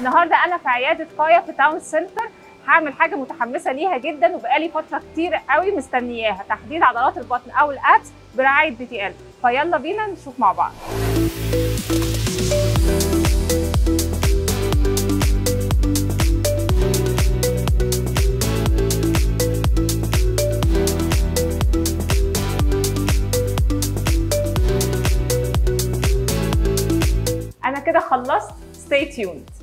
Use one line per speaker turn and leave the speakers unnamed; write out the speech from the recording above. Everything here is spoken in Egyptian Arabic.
النهارده انا في عياده قايا في تاون سنتر هعمل حاجه متحمسه ليها جدا وبقالي فتره كتير قوي مستنياها تحديد عضلات البطن او الابس برعايه بي تي ال فيلا بينا نشوف مع بعض انا كده خلصت stay tuned